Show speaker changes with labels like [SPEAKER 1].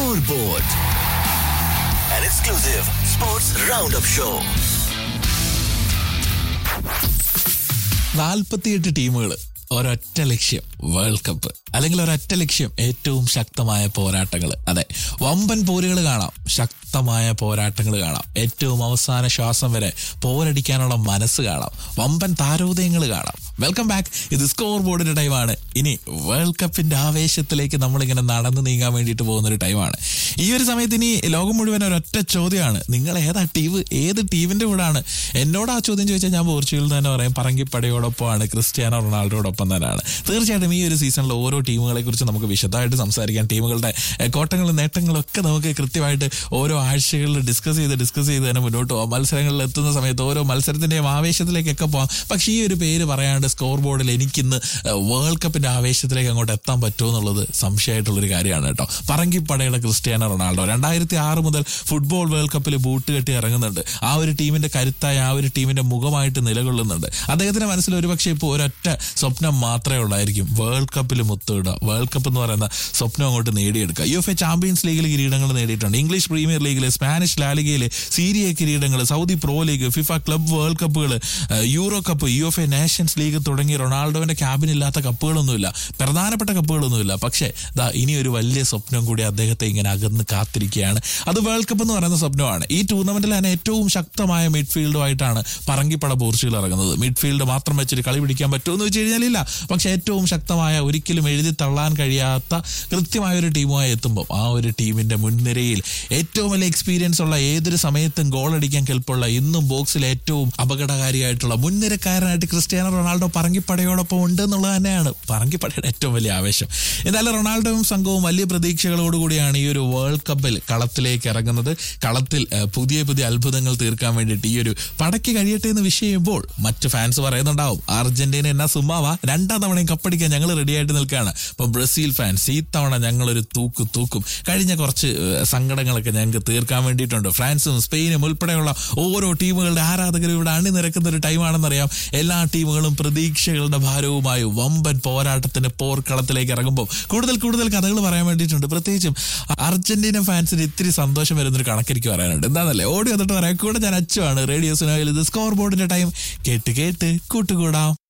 [SPEAKER 1] Scoreboard, an exclusive sports roundup show.
[SPEAKER 2] നാൽപ്പത്തിയെട്ട് ടീമുകൾ ഒരൊറ്റ ലക്ഷ്യം വേൾഡ് കപ്പ് അല്ലെങ്കിൽ ഒരൊറ്റ ലക്ഷ്യം ഏറ്റവും ശക്തമായ പോരാട്ടങ്ങൾ അതെ വമ്പൻ പോരുകൾ കാണാം ശക്തമായ പോരാട്ടങ്ങൾ കാണാം ഏറ്റവും അവസാന ശ്വാസം വരെ പോരടിക്കാനുള്ള മനസ്സ് കാണാം വമ്പൻ താരോദയങ്ങൾ കാണാം വെൽക്കം ബാക്ക് ഇത് സ്കോർ ബോർഡിന്റെ ടൈമാണ് ഇനി വേൾഡ് കപ്പിന്റെ ആവേശത്തിലേക്ക് നമ്മളിങ്ങനെ നടന്നു നീങ്ങാൻ വേണ്ടിയിട്ട് പോകുന്ന ഒരു ടൈമാണ് ഈ ഒരു സമയത്ത് ഇനി ലോകം മുഴുവൻ ഒരൊറ്റ ചോദ്യമാണ് നിങ്ങൾ ഏതാ ടീം ഏത് ടീമിന്റെ കൂടാണ് എന്നോട് ആ ചോദ്യം ചോദിച്ചാൽ ഞാൻ പോർച്ചുഗൽ തന്നെ പറയും പറങ്കിപ്പടയോടൊപ്പമാണ് ക്രിസ്ത്യാനോ റൊണാൾഡോടൊപ്പം തന്നെയാണ് തീർച്ചയായിട്ടും ഈ ഒരു സീസണിൽ ഓരോ ടീമുകളെ കുറിച്ച് നമുക്ക് വിശദമായിട്ട് സംസാരിക്കാം ടീമുകളുടെ ഏഹ്, കോട്ടങ്ങളും നേട്ടങ്ങളും ഒക്കെ നമുക്ക് കൃത്യമായിട്ട് ഓരോ ആഴ്ചകളിൽ ഡിസ്കസ് ചെയ്ത് ഡിസ്കസ് ചെയ്ത് തന്നെ മുന്നോട്ട് പോകാം മത്സരങ്ങളിൽ എത്തുന്ന സമയത്ത് ഓരോ മത്സരത്തിന്റെയും ആവേശത്തിലേക്കൊക്കെ പോകാം പക്ഷേ ഈ ഒരു പേര് പറയാണ്ട് സ്കോർ ബോർഡിൽ എനിക്കിന്ന് ഏഹ്, വേൾഡ് കപ്പിന്റെ ആവേശത്തിലേക്ക് അങ്ങോട്ട് എത്താൻ പറ്റുമോ എന്നുള്ളത് സംശയമായിട്ടുള്ളൊരു കാര്യമാണ് കേട്ടോ പറങ്കിപ്പടയുടെ ക്രിസ്ത്യാനോ റൊണാൾഡോ രണ്ടായിരത്തി ആറ് മുതൽ ഫുട്ബോൾ വേൾഡ് കപ്പിൽ ബൂട്ട് കെട്ടി ഇറങ്ങുന്നുണ്ട് ആ ഒരു ടീമിന്റെ കരുത്തായ ആ ഒരു ടീമിന്റെ മുഖമായിട്ട് നിലകൊള്ളുന്നുണ്ട് അദ്ദേഹത്തിന്റെ മനസ്സിൽ ഒരുപക്ഷെ ഇപ്പോൾ ഒരൊറ്റ സ്വപ്നം മാത്രമേ ഉള്ളായിരിക്കും വേൾഡ് കപ്പിൽ മുത്തുവിടുക വേൾഡ് കപ്പ് എന്ന് പറയുന്ന സ്വപ്നം അങ്ങോട്ട് നേടിയെടുക്കുക യു എഫ് എ ചാമ്പ്യൻസ് ലീഗിൽ കിരീടങ്ങൾ നേടിയിട്ടുണ്ട് ഇംഗ്ലീഷ് പ്രീമിയർ ലീഗിലെ സ്പാനിഷ് ലാലിഗയിലെ സീരിയ കിരീടങ്ങൾ Saudi pro league FIFA club world കപ്പുകൾ euro cup U F A nations league തുടങ്ങി റൊണാൾഡോവിന്റെ ക്യാബിനില്ലാത്ത കപ്പുകളൊന്നുമില്ല പ്രധാനപ്പെട്ട കപ്പുകളൊന്നുമില്ല പക്ഷേ ദാ ഇനി ഒരു വലിയ സ്വപ്നം കൂടി അദ്ദേഹത്തെ ഇങ്ങനെ അകന്ന് കാത്തിരിക്കുകയാണ് അത് വേൾഡ് കപ്പ് എന്ന് പറയുന്ന സ്വപ്നമാണ് ഈ ടൂർണമെന്റിൽ തന്നെ ഏറ്റവും ശക്തമായ മിഡ്ഫീൽഡുമായിട്ടാണ് പറങ്കിപ്പട പോർച്ചുഗൽ ഇറങ്ങുന്നത് മിഡ്ഫീൽഡ് മാത്രം വെച്ചിട്ട് കളി പിടിക്കാൻ പറ്റുമെന്ന് വെച്ച് കഴിഞ്ഞാലില്ല പക്ഷെ ഏറ്റവും ശക്തമായ ഒരിക്കലും എഴുതി തള്ളാൻ കഴിയാത്ത കൃത്യമായ ഒരു ടീമുമായി എത്തുമ്പോൾ ആ ഒരു ടീമിന്റെ മുൻനിരയിൽ ഏറ്റവും വലിയ എക്സ്പീരിയൻസ് ഉള്ള ഏതൊരു സമയത്തും ഗോൾ അടിക്കാൻ കെൽപ്പുള്ള ഇന്നും ബോക്സിൽ ഏറ്റവും അപകടകാരിയായിട്ടുള്ള മുൻനിരക്കാരനായിട്ട് ക്രിസ്ത്യാനോ റൊണാൾഡോ പറങ്കിപ്പടയോടൊപ്പം ഉണ്ട് എന്നുള്ളത് തന്നെയാണ് പറങ്കിപ്പടയുടെ ഏറ്റവും വലിയ ആവേശം എന്തായാലും റൊണാൾഡോയും സംഘവും വലിയ പ്രതീക്ഷകളോടുകൂടിയാണ് ഈ ഒരു വേൾഡ് കപ്പിൽ കളത്തിലേക്ക് ഇറങ്ങുന്നത് കളത്തിൽ ഏഹ്, പുതിയ പുതിയ അത്ഭുതങ്ങൾ തീർക്കാൻ വേണ്ടിയിട്ട് ഈ ഒരു പടയ്ക്ക് കഴിയട്ടെ എന്ന് വിഷ് ചെയ്യുമ്പോൾ മറ്റ് ഫാൻസ് പറയുന്നുണ്ടാവും അർജന്റീന എന്നാ സുമ്മാവാ രണ്ടാം തവണയും കപ്പടിക്കാൻ ഞങ്ങൾ റെഡി ആയിട്ട് നിൽക്കുകയാണ് അപ്പൊ ബ്രസീൽ ഫാൻസ് ഈ തവണ ഞങ്ങളൊരു തൂക്ക് തൂക്കും കഴിഞ്ഞ കുറച്ച് ഏഹ്, സങ്കടങ്ങളൊക്കെ ഞങ്ങൾക്ക് തീർക്കാൻ വേണ്ടിയിട്ടുണ്ട് ഫ്രാൻസും സ്പെയിനും ഉൾപ്പെടെയുള്ള ഓരോ ടീമുകളുടെ ആരാധകരും ഇവിടെ അണിനിരക്കുന്ന ഒരു ടൈമാണെന്നറിയാം എല്ലാ ടീമുകളും പ്രതീക്ഷകളുടെ ഭാരവുമായി വമ്പൻ പോരാട്ടത്തിന്റെ പോർക്കളത്തിലേക്ക് ഇറങ്ങുമ്പോൾ കൂടുതൽ കൂടുതൽ കഥകൾ പറയാൻ വേണ്ടിയിട്ടുണ്ട് പ്രത്യേകിച്ചും അർജന്റീന ഫാൻസിന് ഇത്തിരി സന്തോഷം വരുന്നൊരു കണക്കെനിക്ക് പറയാനുണ്ട് എന്താണല്ലേ ഓടി വന്നിട്ട് പറയാം കൂടെ ഞാൻ അച്ചുവാണ് റേഡിയോ സുനായിൽ ഇത് സ്കോർ ബോർഡിന്റെ ടൈം കേട്ട് കേട്ട് കൂട്ടുകൂടാം